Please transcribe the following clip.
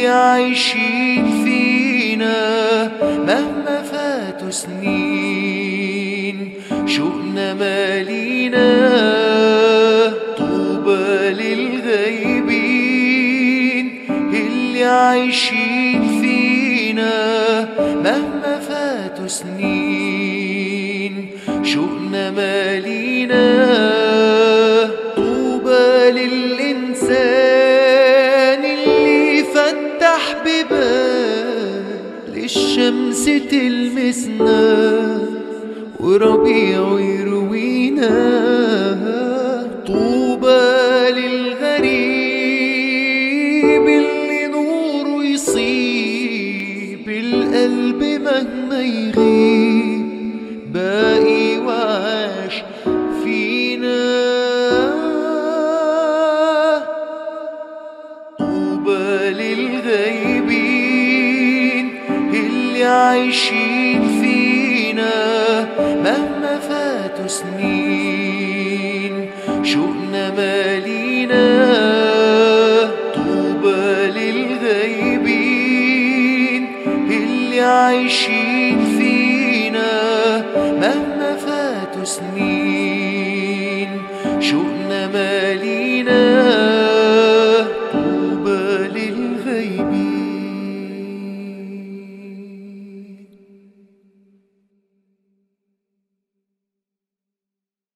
اللي عايشين فينا مهما فاتوا سنين شوقنا مالينا طوبى للغايبين اللي عايشين فينا مهما فاتوا سنين شوقنا مالينا طوبى للإنسان اللي فتح ببال الشمس تلمسنا وربيع يروينا طوبى للغريب اللي نوره يصيب القلب مهما يغيب باقي وعاش فينا طوبى للغايبين اللي عايشين فينا مهما فاتوا سنين